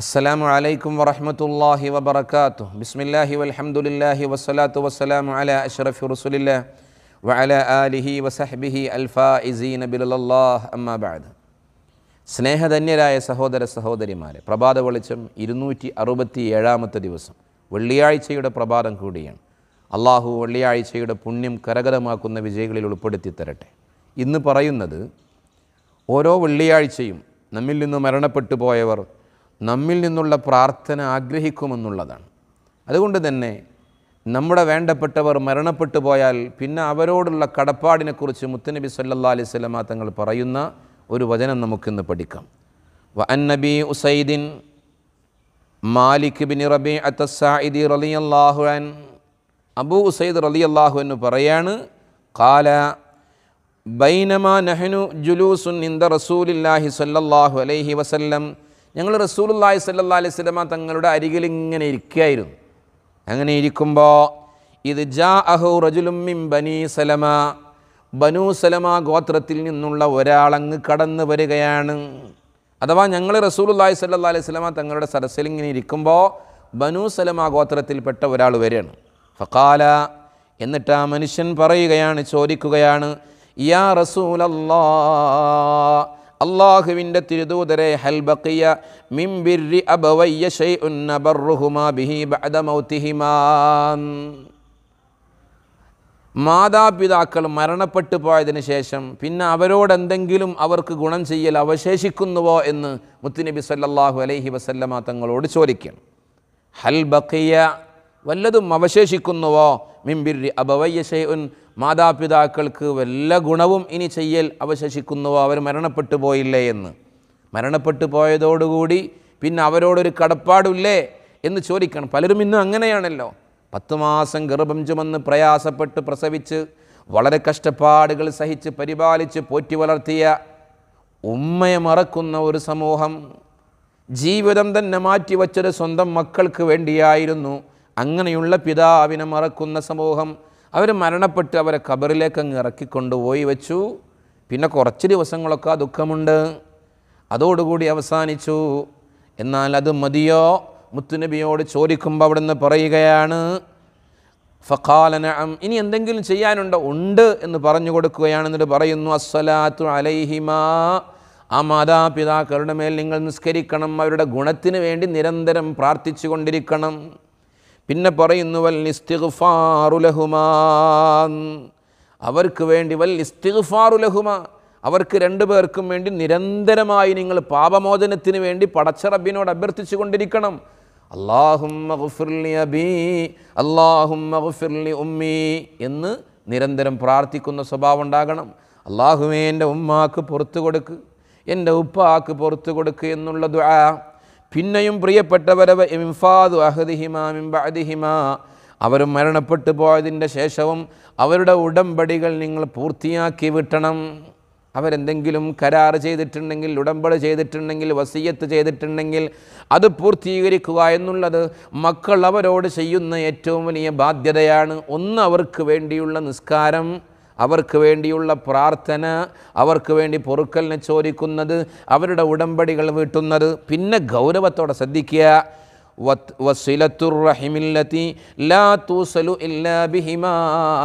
السلام عليكم ورحمة الله وبركاته بسم الله والحمد لله والصلاة والسلام على أشرف رسول الله وعلى آله وصحبه الفائزين بلال الله أما بعد സ്നേഹധന്യരായ സഹോദര സഹോദരിമാരെ പ്രഭാത വെളിച്ചം ഇരുന്നൂറ്റി അറുപത്തി ഏഴാമത്തെ ദിവസം വെള്ളിയാഴ്ചയുടെ പ്രഭാതം കൂടിയാണ് അള്ളാഹു വെള്ളിയാഴ്ചയുടെ പുണ്യം കരകരമാക്കുന്ന വിജയികളിൽ ഉൾപ്പെടുത്തി തരട്ടെ ഇന്ന് പറയുന്നത് ഓരോ വെള്ളിയാഴ്ചയും നമ്മിൽ നിന്ന് മരണപ്പെട്ടു പോയവർ നമ്മിൽ നിന്നുള്ള പ്രാർത്ഥന ആഗ്രഹിക്കുമെന്നുള്ളതാണ് അതുകൊണ്ട് തന്നെ നമ്മുടെ വേണ്ടപ്പെട്ടവർ മരണപ്പെട്ടു പോയാൽ പിന്നെ അവരോടുള്ള കടപ്പാടിനെക്കുറിച്ച് മുത്തനബി സല്ലാ അലൈഹി സ്വലമ തങ്ങൾ പറയുന്ന ഒരു വചനം നമുക്കിന്ന് പഠിക്കാം വ അന്നബി ഉസൈദിൻ മാലിക് ബിൻ റബി അത്തസായിദി റലിയല്ലാഹു അൻ അബൂ ഉസൈദ് റലിയല്ലാഹു എന്ന് പറയാണ് കാല ബൈനമ നഹനു ജുലൂസുൻ ഇന്ദ റസൂലില്ലാഹി സല്ലല്ലാഹു അലൈഹി വസല്ലം ഞങ്ങൾ റസൂലുല്ലാഹി സല്ലല്ലാഹു അലൈഹി വസല്ലമ തങ്ങളുടെ അരികിൽ ഇങ്ങനെ ഇരിക്കുകയായിരുന്നു അങ്ങനെ ഇരിക്കുമ്പോൾ ഇത് ജാ അഹു റജുലും മിൻ ബനി സലമ ബനു സലമ ഗോത്രത്തിൽ നിന്നുള്ള ഒരാളങ്ങ് കടന്നു വരികയാണ് അഥവാ ഞങ്ങൾ റസൂലുല്ലാഹി സല്ലല്ലാഹു അലൈഹി വസല്ലമ തങ്ങളുടെ സദസ്സിൽ ഇങ്ങനെ ഇരിക്കുമ്പോൾ ബനു സലമ ഗോത്രത്തിൽപ്പെട്ട ഒരാൾ വരികയാണ് ഫക്കാല എന്നിട്ട് ആ മനുഷ്യൻ പറയുകയാണ് ചോദിക്കുകയാണ് യാ റസൂലല്ലാ അള്ളാഹുവിൻ്റെ തിരുദൂതരെ ഹൽ ബഖിയ മിൻ ബിർരി അബവയ്യ ഷൈഉൻ നബറുഹുമാ ബിഹി ബഅദ മൗതിഹിമാ മാതാപിതാക്കൾ മരണപ്പെട്ടു പോയതിനു ശേഷം പിന്നെ അവരോടെന്തെങ്കിലും അവർക്ക് ഗുണം ചെയ്യൽ അവശേഷിക്കുന്നുവോ എന്ന് മുത്തുനബി സല്ലല്ലാഹു അലൈഹി വസല്ലമ തങ്ങളോട് ചോദിക്കണം ഹൽ ബഖിയ വല്ലതും അവശേഷിക്കുന്നുവോ മിംബിരി അബവയ്യ ഷെയ്ഉൻ മാതാപിതാക്കൾക്ക് വല്ല ഗുണവും ഇനി ചെയ്യൽ അവശേഷിക്കുന്നുവോ അവർ മരണപ്പെട്ടു പോയില്ലേ എന്ന് മരണപ്പെട്ടു പോയതോടുകൂടി പിന്നെ അവരോടൊരു കടപ്പാടില്ലേ എന്ന് ചോദിക്കണം പലരും ഇന്നും അങ്ങനെയാണല്ലോ പത്ത് മാസം ഗർഭം ചുമന്ന് പ്രയാസപ്പെട്ട് പ്രസവിച്ച് വളരെ കഷ്ടപ്പാടുകൾ സഹിച്ച് പരിപാലിച്ച് പോറ്റി വളർത്തിയ ഉമ്മയെ മറക്കുന്ന ഒരു സമൂഹം ജീവിതം തന്നെ മാറ്റിവച്ചത് സ്വന്തം മക്കൾക്ക് വേണ്ടിയായിരുന്നു അങ്ങനെയുള്ള പിതാവിനെ മറക്കുന്ന സമൂഹം അവർ മരണപ്പെട്ട് അവരെ ഖബറിലേക്ക് അങ്ങ് ഇറക്കിക്കൊണ്ടുപോയി വെച്ചു പിന്നെ കുറച്ച് ദിവസങ്ങളൊക്കെ ആ ദുഃഖമുണ്ട് അതോടുകൂടി അവസാനിച്ചു എന്നാൽ അത് മതിയോ മുത്തുനബിയോട് ചോദിക്കുമ്പോൾ അവിടുന്ന് പറയുകയാണ് ഫഖാലനഅം ഇനി എന്തെങ്കിലും ചെയ്യാനുണ്ടോ ഉണ്ട് എന്ന് പറഞ്ഞു കൊടുക്കുകയാണ് എന്നിട്ട് പറയുന്നു അസ്സലാത്തു അലൈഹിമാ ആ മാതാപിതാക്കളുടെ മേൽ നിങ്ങൾ നിസ്കരിക്കണം അവരുടെ ഗുണത്തിന് വേണ്ടി നിരന്തരം പ്രാർത്ഥിച്ചു കൊണ്ടിരിക്കണം പിന്നെ പറയുന്നു വൽ ഇസ്തിഗ്ഫാറുലഹുമാ അവർക്ക് വേണ്ടി വൽ ഇസ്തിഗ്ഫാറുലഹുമാ അവർക്ക് രണ്ടു പേർക്കും വേണ്ടി നിരന്തരമായി നിങ്ങൾ പാപമോചനത്തിന് വേണ്ടി പടച്ചറബിനോട് അഭ്യർത്ഥിച്ചു കൊണ്ടിരിക്കണം അള്ളാഹും ഉമ്മി എന്ന് നിരന്തരം പ്രാർത്ഥിക്കുന്ന സ്വഭാവം ഉണ്ടാകണം അള്ളാഹുമേ എൻ്റെ ഉമ്മാക്ക് പുറത്തു കൊടുക്ക് എൻ്റെ ഉപ്പാക്ക് പുറത്തു കൊടുക്ക് എന്നുള്ള ദുആ പിന്നെയും പ്രിയപ്പെട്ടവരവ ഇംഫാദു അഹദിഹിമാദിഹിമ അവർ മരണപ്പെട്ടു പോയതിൻ്റെ ശേഷവും അവരുടെ ഉടമ്പടികൾ നിങ്ങൾ പൂർത്തിയാക്കി വിട്ടണം അവരെന്തെങ്കിലും കരാർ ചെയ്തിട്ടുണ്ടെങ്കിൽ ഉടമ്പടി ചെയ്തിട്ടുണ്ടെങ്കിൽ വസീയത്ത് ചെയ്തിട്ടുണ്ടെങ്കിൽ അത് പൂർത്തീകരിക്കുക എന്നുള്ളത് മക്കൾ അവരോട് ചെയ്യുന്ന ഏറ്റവും വലിയ ബാധ്യതയാണ് ഒന്ന് അവർക്ക് വേണ്ടിയുള്ള നിസ്കാരം അവർക്ക് വേണ്ടിയുള്ള പ്രാർത്ഥന അവർക്ക് വേണ്ടി പൊറുക്കലിനെ ചോദിക്കുന്നത് അവരുടെ ഉടമ്പടികൾ വീട്ടുന്നത് പിന്നെ ഗൗരവത്തോടെ ശ്രദ്ധിക്കുക വസിലത്തുർ റഹിമില്ലത്തി ലാ തൂസലു ഇല്ലാ ബിഹിമാ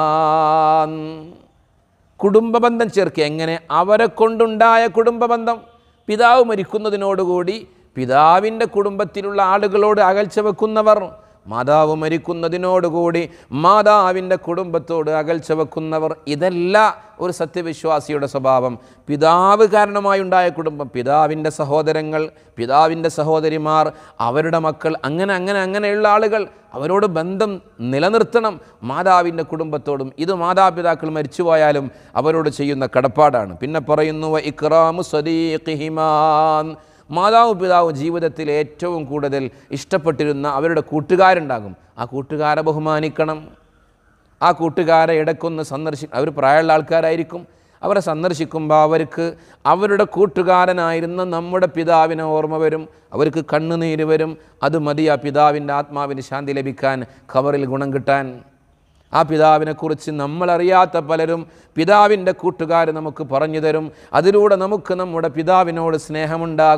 കുടുംബബന്ധം ചേർക്കുക എങ്ങനെ അവരെ കൊണ്ടുണ്ടായ കുടുംബബന്ധം പിതാവ് മരിക്കുന്നതിനോടുകൂടി പിതാവിൻ്റെ കുടുംബത്തിലുള്ള ആളുകളോട് അകൽച്ച വെക്കുന്നവർ മാതാവ് മരിക്കുന്നതിനോടുകൂടി മാതാവിൻ്റെ കുടുംബത്തോട് അകൽച്ച വെക്കുന്നവർ ഇതല്ല ഒരു സത്യവിശ്വാസിയുടെ സ്വഭാവം പിതാവ് കാരണമായുണ്ടായ കുടുംബം പിതാവിൻ്റെ സഹോദരങ്ങൾ പിതാവിൻ്റെ സഹോദരിമാർ അവരുടെ മക്കൾ അങ്ങനെ അങ്ങനെ അങ്ങനെയുള്ള ആളുകൾ അവരോട് ബന്ധം നിലനിർത്തണം മാതാവിൻ്റെ കുടുംബത്തോടും ഇത് മാതാപിതാക്കൾ മരിച്ചുപോയാലും അവരോട് ചെയ്യുന്ന കടപ്പാടാണ് പിന്നെ പറയുന്നു ഇക്റാമു സദീഖിഹിമാൻ മാതാവും പിതാവും ജീവിതത്തിൽ ഏറ്റവും കൂടുതൽ ഇഷ്ടപ്പെട്ടിരുന്ന അവരുടെ കൂട്ടുകാരുണ്ടാകും ആ കൂട്ടുകാരെ ബഹുമാനിക്കണം ആ കൂട്ടുകാരെ ഇടയ്ക്കൊന്ന് സന്ദർശി അവർ പ്രായമുള്ള ആൾക്കാരായിരിക്കും അവരെ സന്ദർശിക്കുമ്പോൾ അവർക്ക് അവരുടെ കൂട്ടുകാരനായിരുന്ന നമ്മുടെ പിതാവിനെ ഓർമ്മ വരും അവർക്ക് കണ്ണുനീര് വരും അത് മതി ആ പിതാവിൻ്റെ ആത്മാവിന് ശാന്തി ലഭിക്കാൻ ഖബറിൽ ഗുണം കിട്ടാൻ ആ പിതാവിനെക്കുറിച്ച് നമ്മളറിയാത്ത പലരും പിതാവിൻ്റെ കൂട്ടുകാർ നമുക്ക് പറഞ്ഞു തരും അതിലൂടെ നമുക്ക് നമ്മുടെ പിതാവിനോട് സ്നേഹമുണ്ടാകും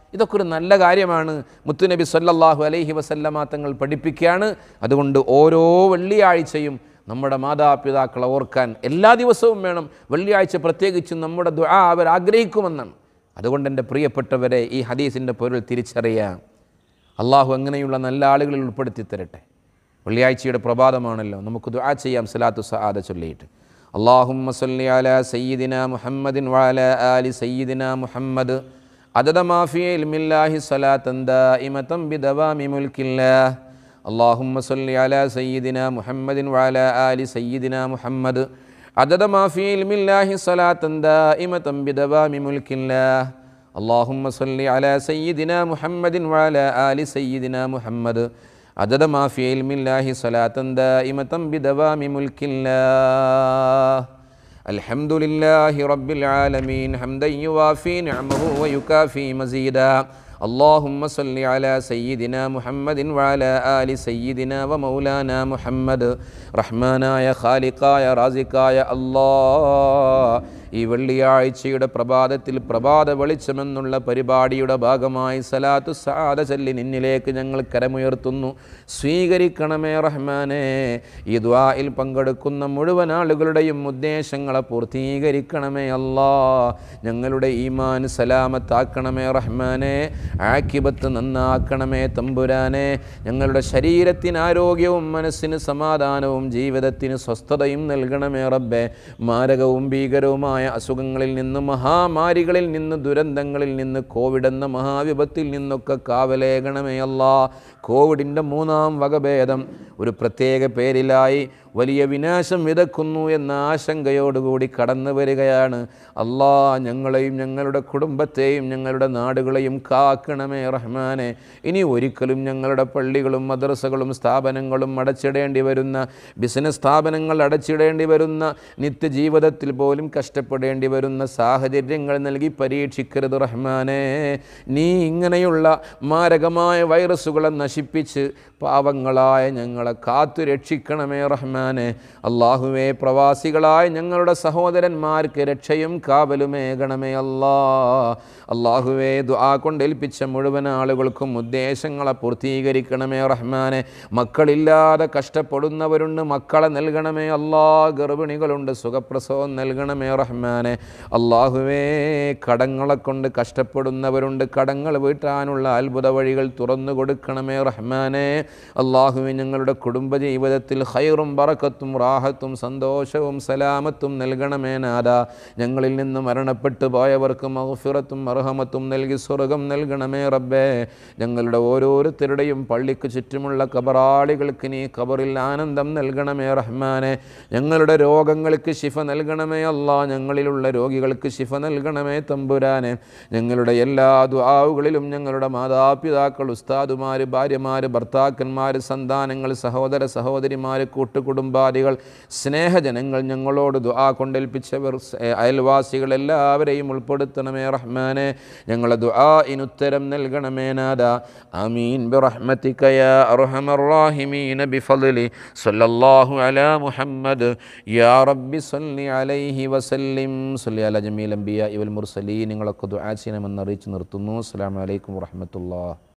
ഇതൊക്കെ ഒരു നല്ല കാര്യമാണ് മുത്തുനബി സല്ലല്ലാഹു അലൈഹി വസല്ലമ തങ്ങൾ പഠിപ്പിക്കുകയാണ് അതുകൊണ്ട് ഓരോ വെള്ളിയാഴ്ചയും നമ്മുടെ മാതാപിതാക്കളെ ഓർക്കാൻ എല്ലാ ദിവസവും വേണം വെള്ളിയാഴ്ച പ്രത്യേകിച്ചും നമ്മുടെ ദുആ അവർ ആഗ്രഹിക്കുമെന്നാണ് അതുകൊണ്ട് എൻ്റെ പ്രിയപ്പെട്ടവരെ ഈ ഹദീസിൻ്റെ പൊരുൾ തിരിച്ചറിയാം അള്ളാഹു അങ്ങനെയുള്ള നല്ല ആളുകളിൽ ഉൾപ്പെടുത്തി തരട്ടെ വെള്ളിയാഴ്ചയുടെ പ്രഭാതമാണല്ലോ നമുക്ക് ദുആ ചെയ്യാം സലാത്തു സആദ ചൊല്ലിയിട്ട് അള്ളാഹുമ്മ സല്ലി അലാ സയ്യിദിന മുഹമ്മദിൻ വഅല ആലി സയ്യിദിന മുഹമ്മദ് അദദ മാ ഫീ ഇൽമില്ലാഹി സ്വലാത്തൻ ദായിമതൻ ബിദവാമി മുൽക്കില്ലാഹ് اللهم صل على سيدنا محمد وعلى آل سيدنا محمد عدد ما في علم الله صلاة دائمة بدوام ملك الله اللهم صل على سيدنا محمد وعلى آل سيدنا محمد عدد ما في علم الله صلاة دائمة بدوام ملك الله الحمد لله رب العالمين حمدا يوافي نعمه ويكافي مزيدا اللهم صل على سيدنا محمد وعلى آل سيدنا ومولانا محمد റഹ്മാനായ ഖാലിക്കായ റാസിക്കായ അല്ലാ ഈ വെള്ളിയാഴ്ചയുടെ പ്രഭാതത്തിൽ പ്രഭാത വെളിച്ചമെന്നുള്ള പരിപാടിയുടെ ഭാഗമായി സലാത്തു സാദ ചൊല്ലി നിന്നിലേക്ക് ഞങ്ങൾ കരമുയർത്തുന്നു സ്വീകരിക്കണമേ റഹ്മാനെ ഈ ദ്വായിൽ പങ്കെടുക്കുന്ന മുഴുവൻ ആളുകളുടെയും ഉദ്ദേശങ്ങളെ പൂർത്തീകരിക്കണമേ അല്ലാ ഞങ്ങളുടെ ഈമാൻ സലാമത്താക്കണമേ റഹ്മാനെ ആക്കിബത്ത് നന്നാക്കണമേ തമ്പുരാനെ ഞങ്ങളുടെ ശരീരത്തിന് ആരോഗ്യവും മനസ്സിന് സമാധാനവും ജീവിതത്തിന് സ്വസ്ഥതയും നൽകണമേ റബ്ബെ മാരകവും ഭീകരവുമായ അസുഖങ്ങളിൽ നിന്ന് മഹാമാരികളിൽ നിന്ന് ദുരന്തങ്ങളിൽ നിന്ന് കോവിഡ് എന്ന മഹാവിപത്തിൽ നിന്നൊക്കെ കാവലേകണമേ അല്ലാ കോവിഡിൻ്റെ മൂന്നാം വകഭേദം ഒരു പ്രത്യേക പേരിലായി വലിയ വിനാശം വിതക്കുന്നു എന്ന ആശങ്കയോടുകൂടി കടന്നു വരികയാണ് അല്ലാ ഞങ്ങളെയും ഞങ്ങളുടെ കുടുംബത്തെയും ഞങ്ങളുടെ നാടുകളെയും കാക്കണമേ റഹ്മാനെ ഇനി ഒരിക്കലും ഞങ്ങളുടെ പള്ളികളും മദ്രസകളും സ്ഥാപനങ്ങളും അടച്ചിടേണ്ടി വരുന്ന ബിസിനസ് സ്ഥാപനങ്ങൾ അടച്ചിടേണ്ടി വരുന്ന നിത്യജീവിതത്തിൽ പോലും കഷ്ടപ്പെടേണ്ടി വരുന്ന സാഹചര്യങ്ങൾ നൽകി പരീക്ഷിക്കരുത് റഹ്മാനെ നീ ഇങ്ങനെയുള്ള മാരകമായ വൈറസുകളെ നശിപ്പിച്ച് പാവങ്ങളായ ഞങ്ങളെ കാത്തു രക്ഷിക്കണമേ റഹ്മാനെ അള്ളാഹുവേ പ്രവാസികളായ ഞങ്ങളുടെ സഹോദരന്മാർക്ക് രക്ഷയും കാവലുമേകണമേ അല്ലാ അള്ളാഹുവേ ദുആ കൊണ്ട് ഏൽപ്പിച്ച മുഴുവൻ ആളുകൾക്കും ഉദ്ദേശങ്ങളെ പൂർത്തീകരിക്കണമേ റഹ്മാനെ മക്കളില്ലാതെ കഷ്ടപ്പെടുന്നവരുണ്ട് മക്കളെ നൽകണമേ അല്ലാ ഗർഭിണികളുണ്ട് സുഖപ്രസവം നൽകണമേ റഹ്മാനെ അള്ളാഹുവേ കടങ്ങളെ കൊണ്ട് കഷ്ടപ്പെടുന്നവരുണ്ട് കടങ്ങൾ വീട്ടാനുള്ള അത്ഭുത വഴികൾ തുറന്നു കൊടുക്കണമേ റഹ്മാനെ അള്ളാഹുവെ ഞങ്ങളുടെ കുടുംബജീവിതത്തിൽ ഹൈറും ബറക്കത്തും റാഹത്തും സന്തോഷവും സലാമത്തും നൽകണമേ നാദ ഞങ്ങളിൽ നിന്ന് മരണപ്പെട്ടു പോയവർക്ക് മഹഫിറത്തും അർഹമത്തും നൽകി സ്വർഗം നൽകണമേ റബ്ബേ ഞങ്ങളുടെ ഓരോരുത്തരുടെയും പള്ളിക്ക് ചുറ്റുമുള്ള കബറാളികൾക്ക് നീ കബറിൽ ആനന്ദം നൽകണമേ റഹ്മാനെ ഞങ്ങളുടെ രോഗങ്ങൾക്ക് ശിഫ നൽകണമേ അല്ലാ ഞങ്ങളിലുള്ള രോഗികൾക്ക് ശിഫ നൽകണമേ തമ്പുരാനെ ഞങ്ങളുടെ എല്ലാ ദ്വാവുകളിലും ഞങ്ങളുടെ മാതാപിതാക്കൾ ഉസ്താദുമാർ ഭാര്യമാർ ഭർത്താക്കന്മാർ സന്താനങ്ങൾ സഹോദര സഹോദരിമാർ കൂട്ടുകുടുംബാദികൾ സ്നേഹജനങ്ങൾ ഞങ്ങളോട് ദുആ കൊണ്ടേൽപ്പിച്ചവർ സ്- അയൽവാസികൾ എല്ലാവരെയും ഉൾപ്പെടുത്തണമേ റഹ്മാനെ ഞങ്ങളെ ദുആ ഇനുത്തരം നൽകണമേ നാദ ആമീൻ ബിറഹ്മതിക യാ അർഹമർ റാഹിമീന ബിഫദ്ലി സല്ലല്ലാഹു അലാ മുഹമ്മദ് യാ റബ്ബി സല്ലി അലൈഹി വസല്ലിം സല്ലി അലാ ജമീൽ അംബിയ ഇവൽ മുർസലീൻ നിങ്ങളൊക്കെ ദുആ ചെയ്യണമെന്ന് അറിയിച്ച് നിർത്തുന്നു അസ്സലാമു അലൈക്കും വറഹ്മത്തുള്ളാഹി